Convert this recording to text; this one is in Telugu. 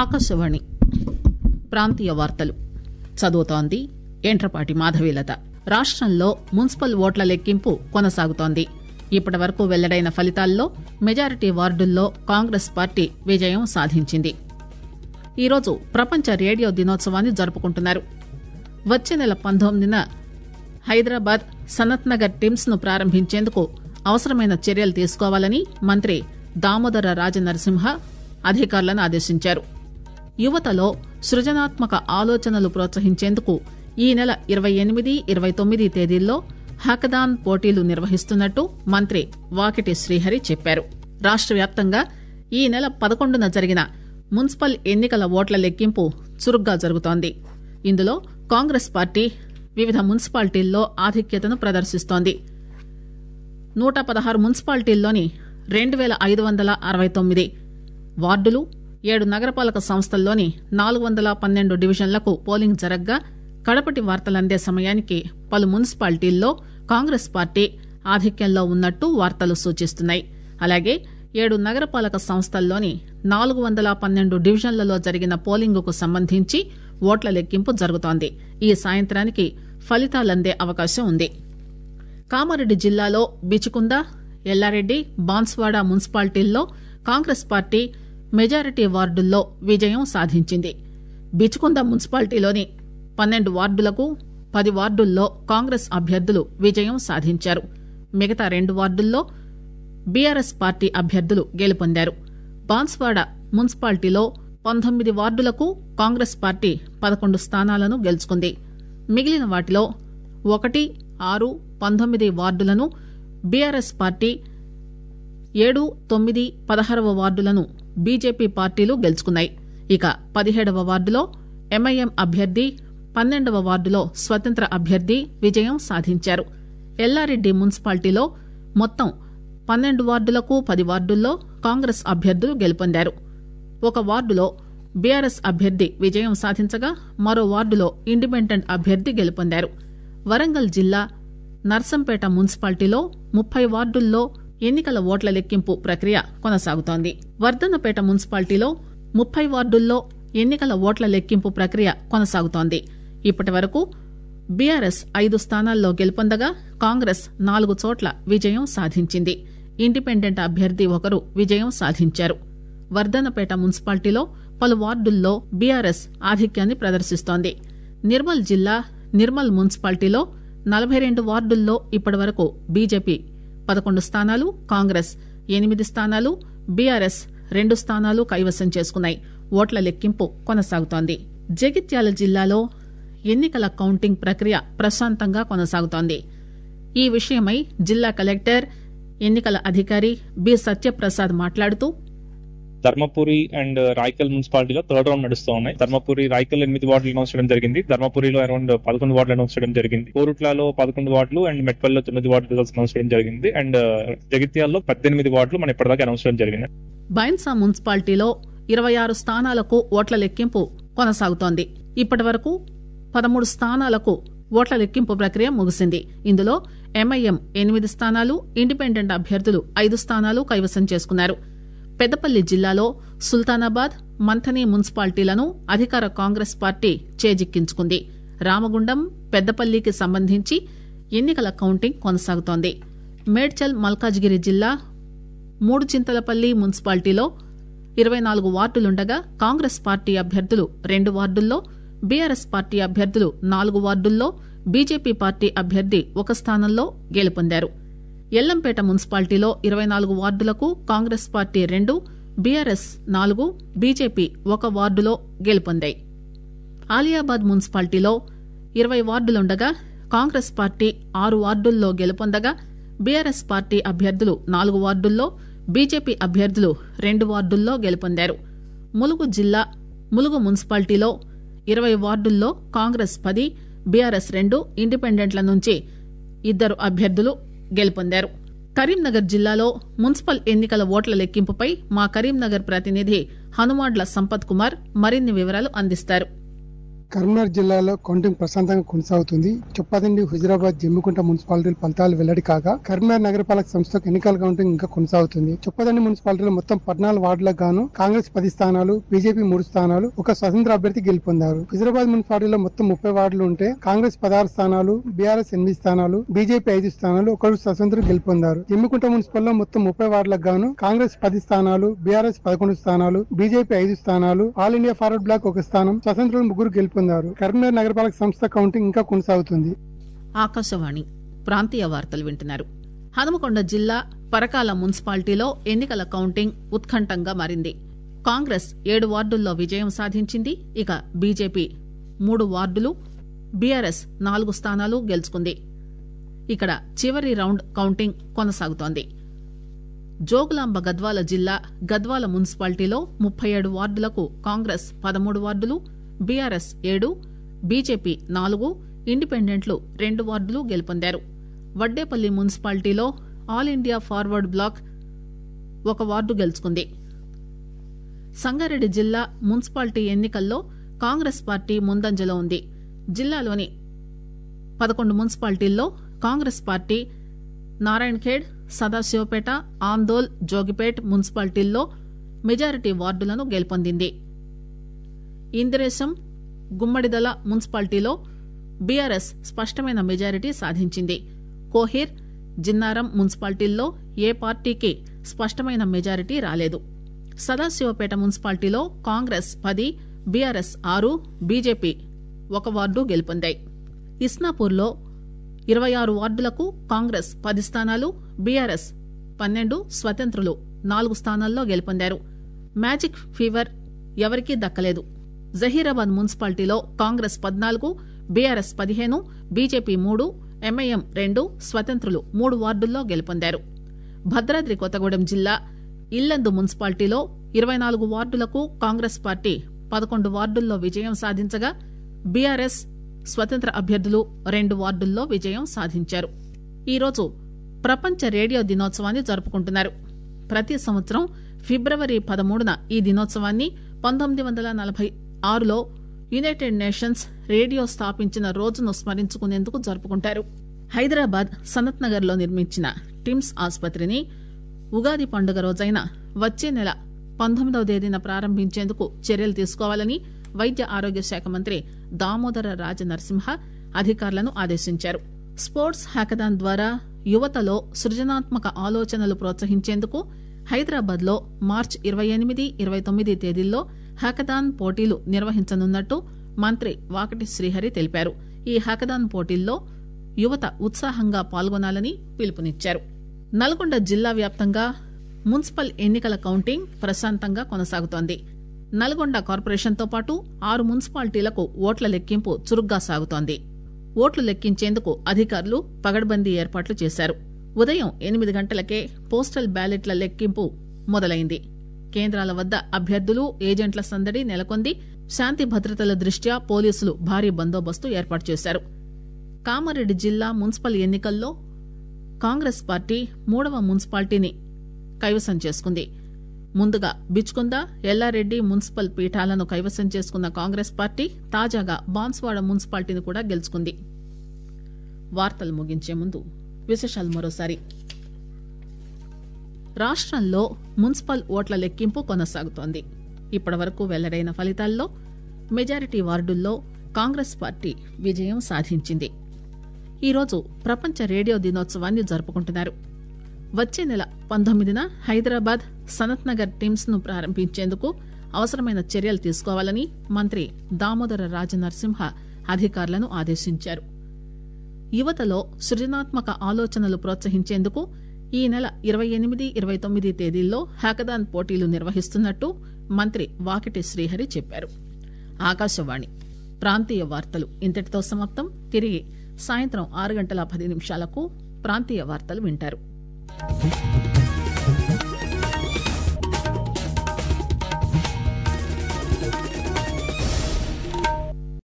ఆకాశవాణి ప్రాంతీయ వార్తలు చదువుతోంది ఎంట్రపాటి మాధవీలత రాష్టంలో మున్సిపల్ ఓట్ల లెక్కింపు కొనసాగుతోంది ఇప్పటి వరకు వెల్లడైన ఫలితాల్లో మెజారిటీ వార్డుల్లో కాంగ్రెస్ పార్టీ విజయం సాధించింది ఈరోజు ప్రపంచ రేడియో దినోత్సవాన్ని జరుపుకుంటున్నారు వచ్చే నెల పంతొమ్మిదిన హైదరాబాద్ సనత్ నగర్ టిమ్స్ ను ప్రారంభించేందుకు అవసరమైన చర్యలు తీసుకోవాలని మంత్రి దామోదర రాజనరసింహ అధికారులను ఆదేశించారు యువతలో సృజనాత్మక ఆలోచనలు ప్రోత్సహించేందుకు ఈ నెల ఇరవై ఎనిమిది ఇరవై తొమ్మిది తేదీల్లో హకదాన్ పోటీలు నిర్వహిస్తున్నట్టు మంత్రి వాకిటి శ్రీహరి చెప్పారు రాష్ట వ్యాప్తంగా ఈ నెల పదకొండున జరిగిన మున్సిపల్ ఎన్నికల ఓట్ల లెక్కింపు చురుగ్గా జరుగుతోంది ఇందులో కాంగ్రెస్ పార్టీ వివిధ మున్సిపాలిటీల్లో ఆధిక్యతను ప్రదర్శిస్తోంది నూట పదహారు మున్సిపాలిటీల్లోని రెండు పేల ఐదు వందల అరవై తొమ్మిది వార్డులు ఏడు నగరపాలక సంస్థల్లోని నాలుగు వందల పన్నెండు డివిజన్లకు పోలింగ్ జరగ్గా కడపటి వార్తలందే సమయానికి పలు మున్సిపాలిటీల్లో కాంగ్రెస్ పార్టీ ఆధిక్యంలో ఉన్నట్టు వార్తలు సూచిస్తున్నాయి అలాగే ఏడు నగరపాలక సంస్థల్లోని నాలుగు వందల పన్నెండు డివిజన్లలో జరిగిన పోలింగుకు సంబంధించి ఓట్ల లెక్కింపు జరుగుతోంది ఈ సాయంత్రానికి ఫలితాలందే అవకాశం ఉంది కామారెడ్డి జిల్లాలో బిచుకుంద ఎల్లారెడ్డి బాన్స్వాడ మున్సిపాలిటీల్లో కాంగ్రెస్ పార్టీ మెజారిటీ వార్డుల్లో విజయం సాధించింది బిచుకుంద మున్సిపాలిటీలోని పన్నెండు వార్డులకు పది వార్డుల్లో కాంగ్రెస్ అభ్యర్థులు విజయం సాధించారు మిగతా రెండు వార్డుల్లో బీఆర్ఎస్ పార్టీ అభ్యర్థులు గెలుపొందారు బాన్స్వాడ మున్సిపాలిటీలో పంతొమ్మిది వార్డులకు కాంగ్రెస్ పార్టీ పదకొండు స్థానాలను గెలుచుకుంది మిగిలిన వాటిలో ఒకటి ఆరు పంతొమ్మిది వార్డులను బీఆర్ఎస్ పార్టీ ఏడు తొమ్మిది పదహారవ వార్డులను బీజేపీ పార్టీలు గెలుచుకున్నాయి ఇక పదిహేడవ వార్డులో ఎంఐఎం అభ్యర్థి పన్నెండవ వార్డులో స్వతంత్ర అభ్యర్థి విజయం సాధించారు ఎల్లారెడ్డి మున్సిపాలిటీలో మొత్తం పన్నెండు వార్డులకు పది వార్డుల్లో కాంగ్రెస్ అభ్యర్థులు గెలుపొందారు ఒక వార్డులో బీఆర్ఎస్ అభ్యర్థి విజయం సాధించగా మరో వార్డులో ఇండిపెండెంట్ అభ్యర్థి గెలుపొందారు వరంగల్ జిల్లా నర్సంపేట మున్సిపాలిటీలో ముప్పై వార్డుల్లో ఎన్నికల ఓట్ల లెక్కింపు ప్రక్రియ కొనసాగుతోంది వర్ధన్నపేట మున్సిపాలిటీలో ముప్పై వార్డుల్లో ఎన్నికల ఓట్ల లెక్కింపు ప్రక్రియ కొనసాగుతోంది ఇప్పటి వరకు బీఆర్ఎస్ ఐదు స్థానాల్లో గెలుపొందగా కాంగ్రెస్ నాలుగు చోట్ల విజయం సాధించింది ఇండిపెండెంట్ అభ్యర్థి ఒకరు విజయం సాధించారు వర్ధన్నపేట మున్సిపాలిటీలో పలు వార్డుల్లో బీఆర్ఎస్ ఆధిక్యాన్ని ప్రదర్శిస్తోంది నిర్మల్ జిల్లా నిర్మల్ మున్సిపాలిటీలో నలభై రెండు వార్డుల్లో ఇప్పటి వరకు బీజేపీ పదకొండు స్థానాలు కాంగ్రెస్ ఎనిమిది స్థానాలు బీఆర్ఎస్ రెండు స్థానాలు కైవసం చేసుకున్నాయి ఓట్ల లెక్కింపు కొనసాగుతోంది జగిత్యాల జిల్లాలో ఎన్నికల కౌంటింగ్ ప్రక్రియ ప్రశాంతంగా కొనసాగుతోంది ఈ విషయమై జిల్లా కలెక్టర్ ఎన్నికల అధికారి బి సత్యప్రసాద్ మాట్లాడుతూ ధర్మపురి అండ్ రాయకల్ మున్సిపాలిటీలో థర్డ్ రౌండ్ నడుస్తూ ఉన్నాయి ధర్మపురి రాయకల్ ఎనిమిది వార్డులు అనౌన్స్ చేయడం జరిగింది ధర్మపురిలో అరౌండ్ పదకొండు వార్డులు అనౌన్స్ చేయడం జరిగింది కోరుట్లలో పదకొండు వార్డులు అండ్ మెట్పల్లిలో తొమ్మిది వార్డు రిజల్ట్స్ అనౌన్స్ చేయడం జరిగింది అండ్ జగిత్యాల్లో పద్దెనిమిది వార్డులు మనం ఇప్పటిదాకా అనౌన్స్ చేయడం జరిగింది బైన్సా మున్సిపాలిటీలో ఇరవై ఆరు స్థానాలకు ఓట్ల లెక్కింపు కొనసాగుతోంది ఇప్పటి వరకు పదమూడు స్థానాలకు ఓట్ల లెక్కింపు ప్రక్రియ ముగిసింది ఇందులో ఎంఐఎం ఎనిమిది స్థానాలు ఇండిపెండెంట్ అభ్యర్థులు ఐదు స్థానాలు కైవసం చేసుకున్నారు పెద్దపల్లి జిల్లాలో సుల్తానాబాద్ మంథని మున్సిపాలిటీలను అధికార కాంగ్రెస్ పార్టీ చేజిక్కించుకుంది రామగుండం పెద్దపల్లికి సంబంధించి ఎన్నికల కౌంటింగ్ కొనసాగుతోంది మేడ్చల్ మల్కాజ్గిరి జిల్లా మూడు చింతలపల్లి మున్సిపాలిటీలో ఇరవై నాలుగు వార్డులుండగా కాంగ్రెస్ పార్టీ అభ్యర్థులు రెండు వార్డుల్లో బీఆర్ఎస్ పార్టీ అభ్యర్థులు నాలుగు వార్డుల్లో బీజేపీ పార్టీ అభ్యర్థి ఒక స్థానంలో గెలుపొందారు ఎల్లంపేట మున్సిపాలిటీలో ఇరవై నాలుగు వార్డులకు కాంగ్రెస్ పార్టీ రెండు బీఆర్ఎస్ నాలుగు బీజేపీ ఒక వార్డులో గెలుపొందాయి ఆలియాబాద్ మున్సిపాలిటీలో ఇరవై వార్డులుండగా కాంగ్రెస్ పార్టీ ఆరు వార్డుల్లో గెలుపొందగా బీఆర్ఎస్ పార్టీ అభ్యర్థులు నాలుగు వార్డుల్లో బీజేపీ అభ్యర్థులు రెండు వార్డుల్లో గెలుపొందారు ములుగు జిల్లా ములుగు మున్సిపాలిటీలో ఇరవై వార్డుల్లో కాంగ్రెస్ పది బీఆర్ఎస్ రెండు ఇండిపెండెంట్ల నుంచి ఇద్దరు అభ్యర్థులు గెలుపొందారు కరీంనగర్ జిల్లాలో మున్సిపల్ ఎన్నికల ఓట్ల లెక్కింపుపై మా కరీంనగర్ ప్రతినిధి హనుమాడ్ల సంపత్ కుమార్ మరిన్ని వివరాలు అందిస్తారు కరీంనగర్ జిల్లాలో కౌంటింగ్ ప్రశాంతంగా కొనసాగుతుంది చొప్పదండి హుజరాబాద్ జమ్మికుంట మున్సిపాలిటీల ఫలితాలు వెల్లడి కాగా కరీంనగర్ నగరపాలక సంస్థకు ఎన్నికల కౌంటింగ్ ఇంకా కొనసాగుతుంది చొప్పదండి మున్సిపాలిటీలో మొత్తం పద్నాలుగు వార్డులకు గాను కాంగ్రెస్ పది స్థానాలు బీజేపీ మూడు స్థానాలు ఒక స్వతంత్ర అభ్యర్థి గెలుపొందారు హుజరాబాద్ మున్సిపాలిటీలో మొత్తం ముప్పై వార్డులు ఉంటే కాంగ్రెస్ పదహారు స్థానాలు బీఆర్ఎస్ ఎనిమిది స్థానాలు బీజేపీ ఐదు స్థానాలు ఒకరు స్వతంత్రం గెలుపొందారు జమ్మికుంట మున్సిపల్లో మొత్తం ముప్పై వార్డులకు గాను కాంగ్రెస్ పది స్థానాలు బీఆర్ఎస్ పదకొండు స్థానాలు బీజేపీ ఐదు స్థానాలు ఆల్ ఇండియా ఫార్వర్డ్ బ్లాక్ ఒక స్థానం స్వతంత్రులు ముగ్గురు గెలుపొందారు కరీంనగర్ నగరపాలక సంస్థ కౌంటింగ్ ఇంకా కొనసాగుతుంది ఆకాశవాణి ప్రాంతీయ వార్తలు వింటున్నారు హనుమకొండ జిల్లా పరకాల మున్సిపాలిటీలో ఎన్నికల కౌంటింగ్ ఉత్కంఠంగా మారింది కాంగ్రెస్ ఏడు వార్డుల్లో విజయం సాధించింది ఇక బీజేపీ మూడు వార్డులు బీఆర్ఎస్ నాలుగు స్థానాలు గెలుచుకుంది ఇక్కడ చివరి రౌండ్ కౌంటింగ్ కొనసాగుతోంది జోగులాంబ గద్వాల జిల్లా గద్వాల మున్సిపాలిటీలో ముప్పై ఏడు వార్డులకు కాంగ్రెస్ పదమూడు వార్డులు బీఆర్ఎస్ ఏడు బీజేపీ నాలుగు ఇండిపెండెంట్లు రెండు వార్డులు గెలుపొందారు వడ్డేపల్లి మున్సిపాలిటీలో ఆల్ ఇండియా ఫార్వర్డ్ బ్లాక్ ఒక వార్డు గెలుచుకుంది సంగారెడ్డి జిల్లా మున్సిపాలిటీ ఎన్నికల్లో కాంగ్రెస్ పార్టీ ముందంజలో ఉంది జిల్లాలోని పదకొండు మున్సిపాలిటీల్లో కాంగ్రెస్ పార్టీ నారాయణఖేడ్ సదాశివపేట ఆందోల్ జోగిపేట్ మున్సిపాలిటీల్లో మెజారిటీ వార్డులను గెలుపొందింది ఇందిరేశం గుమ్మడిదల మున్సిపాలిటీలో బీఆర్ఎస్ స్పష్టమైన మెజారిటీ సాధించింది కోహిర్ జిన్నారం మున్సిపాలిటీల్లో ఏ పార్టీకి స్పష్టమైన మెజారిటీ రాలేదు సదాశివపేట మున్సిపాలిటీలో కాంగ్రెస్ పది బీఆర్ఎస్ ఆరు బీజేపీ ఒక వార్డు గెలుపొందాయి ఇస్నాపూర్లో ఇరవై ఆరు వార్డులకు కాంగ్రెస్ పది స్థానాలు బీఆర్ఎస్ పన్నెండు స్వతంత్రులు నాలుగు స్థానాల్లో గెలుపొందారు మ్యాజిక్ ఫీవర్ ఎవరికీ దక్కలేదు జహీరాబాద్ మున్సిపాలిటీలో కాంగ్రెస్ పద్నాలుగు బీఆర్ఎస్ పదిహేను బీజేపీ మూడు ఎంఐఎం రెండు స్వతంత్రులు మూడు వార్డుల్లో గెలుపొందారు భద్రాద్రి కొత్తగూడెం జిల్లా ఇల్లందు మున్సిపాలిటీలో ఇరవై నాలుగు వార్డులకు కాంగ్రెస్ పార్టీ పదకొండు వార్డుల్లో విజయం సాధించగా బీఆర్ఎస్ స్వతంత్ర అభ్యర్థులు రెండు వార్డుల్లో విజయం సాధించారు ఈరోజు ప్రపంచ రేడియో దినోత్సవాన్ని జరుపుకుంటున్నారు ప్రతి సంవత్సరం ఫిబ్రవరి పదమూడున ఈ దినోత్సవాన్ని పంతొమ్మిది వందల నలభై ఆరులో యునైటెడ్ నేషన్స్ రేడియో స్థాపించిన రోజును స్మరించుకునేందుకు జరుపుకుంటారు హైదరాబాద్ సనత్ నగర్ లో నిర్మించిన టిమ్స్ ఆసుపత్రిని ఉగాది పండుగ రోజైన వచ్చే నెల పంతొమ్మిదవ తేదీన ప్రారంభించేందుకు చర్యలు తీసుకోవాలని వైద్య ఆరోగ్య శాఖ మంత్రి దామోదర రాజ నరసింహ అధికారులను ఆదేశించారు స్పోర్ట్స్ హ్యాకథాన్ ద్వారా యువతలో సృజనాత్మక ఆలోచనలు ప్రోత్సహించేందుకు హైదరాబాద్ లో మార్చి ఇరవై ఎనిమిది ఇరవై తొమ్మిది తేదీల్లో హ్యాకథాన్ పోటీలు నిర్వహించనున్నట్టు మంత్రి వాకటి శ్రీహరి తెలిపారు ఈ హ్యాకథాన్ పోటీల్లో యువత ఉత్సాహంగా పాల్గొనాలని పిలుపునిచ్చారు నల్గొండ జిల్లా వ్యాప్తంగా మున్సిపల్ ఎన్నికల కౌంటింగ్ ప్రశాంతంగా కొనసాగుతోంది నల్గొండ కార్పొరేషన్తో పాటు ఆరు మున్సిపాలిటీలకు ఓట్ల లెక్కింపు చురుగ్గా సాగుతోంది ఓట్లు లెక్కించేందుకు అధికారులు పగడ్బందీ ఏర్పాట్లు చేశారు ఉదయం ఎనిమిది గంటలకే పోస్టల్ బ్యాలెట్ల లెక్కింపు మొదలైంది కేంద్రాల వద్ద అభ్యర్థులు ఏజెంట్ల సందడి నెలకొంది శాంతి భద్రతల దృష్ట్యా పోలీసులు భారీ బందోబస్తు ఏర్పాటు చేశారు కామారెడ్డి జిల్లా మున్సిపల్ ఎన్నికల్లో కాంగ్రెస్ పార్టీ మూడవ మున్సిపాలిటీని కైవసం చేసుకుంది ముందుగా బిచ్కుంద ఎల్లారెడ్డి మున్సిపల్ పీఠాలను కైవసం చేసుకున్న కాంగ్రెస్ పార్టీ తాజాగా బాన్స్వాడ మున్సిపాలిటీని కూడా గెలుచుకుంది వార్తలు ముగించే ముందు విశేషాలు మరోసారి రాష్ట్రంలో మున్సిపల్ ఓట్ల లెక్కింపు కొనసాగుతోంది ఇప్పటివరకు వెల్లడైన ఫలితాల్లో మెజారిటీ వార్డుల్లో కాంగ్రెస్ పార్టీ విజయం సాధించింది ఈరోజు ప్రపంచ రేడియో దినోత్సవాన్ని జరుపుకుంటున్నారు వచ్చే నెల పంతొమ్మిదిన హైదరాబాద్ సనత్ నగర్ టీమ్స్ ను ప్రారంభించేందుకు అవసరమైన చర్యలు తీసుకోవాలని మంత్రి దామోదర రాజనరసింహ అధికారులను ఆదేశించారు యువతలో సృజనాత్మక ఆలోచనలు ప్రోత్సహించేందుకు ఈ నెల ఇరవై ఎనిమిది ఇరవై తొమ్మిది తేదీల్లో హ్యాకథాన్ పోటీలు నిర్వహిస్తున్నట్టు మంత్రి వాకిటి శ్రీహరి చెప్పారు ఆకాశవాణి ప్రాంతీయ వార్తలు ఇంతటితో సమాప్తం తిరిగి సాయంత్రం ఆరు గంటల పది నిమిషాలకు ప్రాంతీయ వార్తలు వింటారు